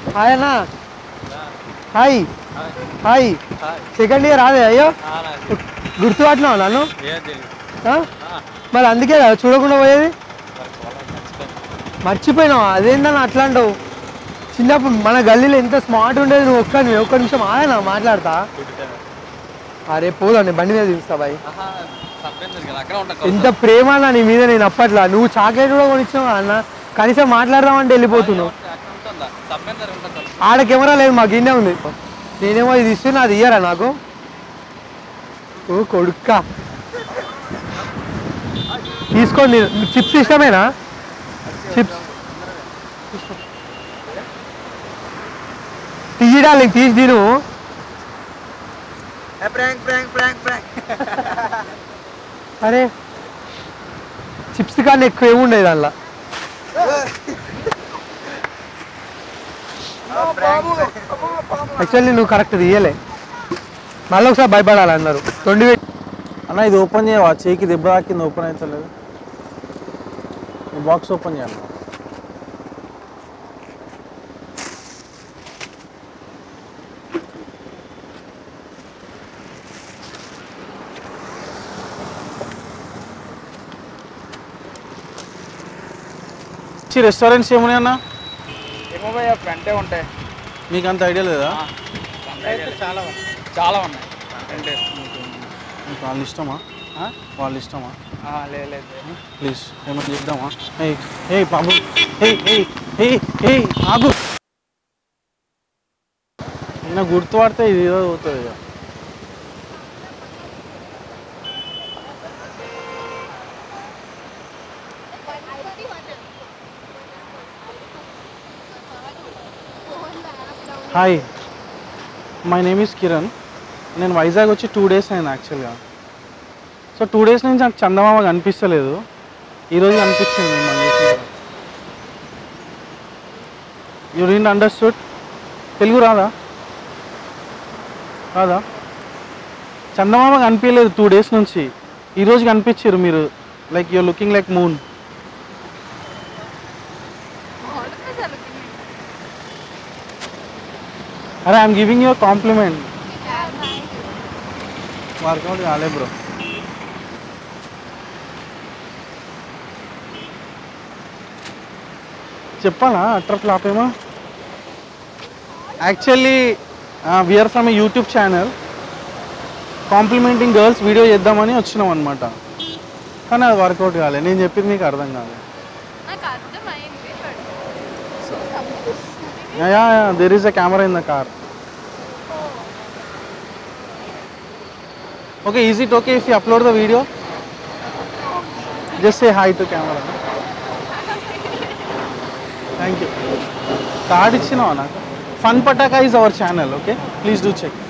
Hi అన్న hi hi second year రాదే అయ్యో గుర్తుపట్టినావు నన్ను ఆ? మరి అందుకే కదా చూడకుండా పోయేది మర్చిపోయినావా అదేంటన్నా అట్లా అంటావు చిన్నప్పుడు మన గల్లీలో ఎంత స్మార్ట్ ఉండేది నువ్వు ఒక్క నువ్వు ఒక్క నిమిషం ఆయన మాట్లాడతా అరే పోదండి బండి మీద తీస్తా బాయ్ అక్కడ ఉంటా ఎంత ప్రేమ అన్న నీ మీద నేను అప్పట్లా నువ్వు చాక్లెట్ కూడా కొనిచ్చినావు అన్న కనీసం మాట్లాడదామంటే వెళ్ళిపోతున్నావు అక్కడ ఉంటుందా సబ్మెన్ ఉంటుంది ఆడ కెమెరా లేదు మాకు ఇన్నే ఉంది నేనేమో ఇది ఇస్తున్నా అది ఇయ్యరా నాకు ఓ కొడుక్క తీసుకోండి చిప్స్ ఇష్టమేనా చిప్స్ తీయడాలి తీసి తిను ప్రాంక్ ప్రాంక్ ప్రాంక్ ప్రాంక్ అరే చిప్స్ కన్నా ఎక్కువ ఏముండేది దానిలో యాక్చువల్లీ నువ్వు కరెక్ట్ తీయలే మళ్ళీ ఒకసారి భయపడాలి అన్నారు తొండి పెట్టి అన్న ఇది ఓపెన్ చేయవా చేయికి దెబ్బ తాకింది ఓపెన్ అవుతలేదు బాక్స్ ఓపెన్ చేయాలి రెస్టారెంట్స్ ఏమున్నాయి అన్న ఏమో భయ్యా ఫ్రంటే ఉంటాయి మీకు అంత ఐడియా లేదా చాలా చాలా ఉన్నాయి ఫ్రంటే మీకు వాళ్ళు ఇష్టమా వాళ్ళు ఇష్టమా లేదు లేదు ప్లీజ్ ఏమైనా చేద్దామా ఏయ్ ఏయ్ బాబు ఏయ్ ఏయ్ ఏయ్ ఏయ్ ఆగు నిన్న గుర్తుపడితే ఇది ఏదో అవుతుంది ఇక hi my name is Kiran నేను వైజాగ్ వచ్చి టూ డేస్ అయింది యాక్చువల్గా సో టూ డేస్ నుంచి నాకు చందమామ కనిపిస్తలేదు ఈరోజు కనిపించింది మిమ్మల్ని యూ రీన్ అండర్స్టూడ్ తెలుగు రాదా రాదా చందమామ కనిపించలేదు టూ డేస్ నుంచి ఈరోజు కనిపించారు మీరు like you're looking like moon అరే I'm giving your compliment work out కాలే బ్రో చెప్పాలా అట్టర్ ఫ్లాప్ ఏమో actually we are from YouTube channel complimenting girls video చేద్దామని వచ్చినాం అనమాట కానీ అది వర్కౌట్ కాలే నేను చెప్పింది మీకు అర్థం కాలే నాకు అర్థమైంది yeah there is a camera in the car okay is it okay if you upload the video just say hi to camera thank you card ఇచ్చినావా నాకు fun Pataka is our channel okay please do check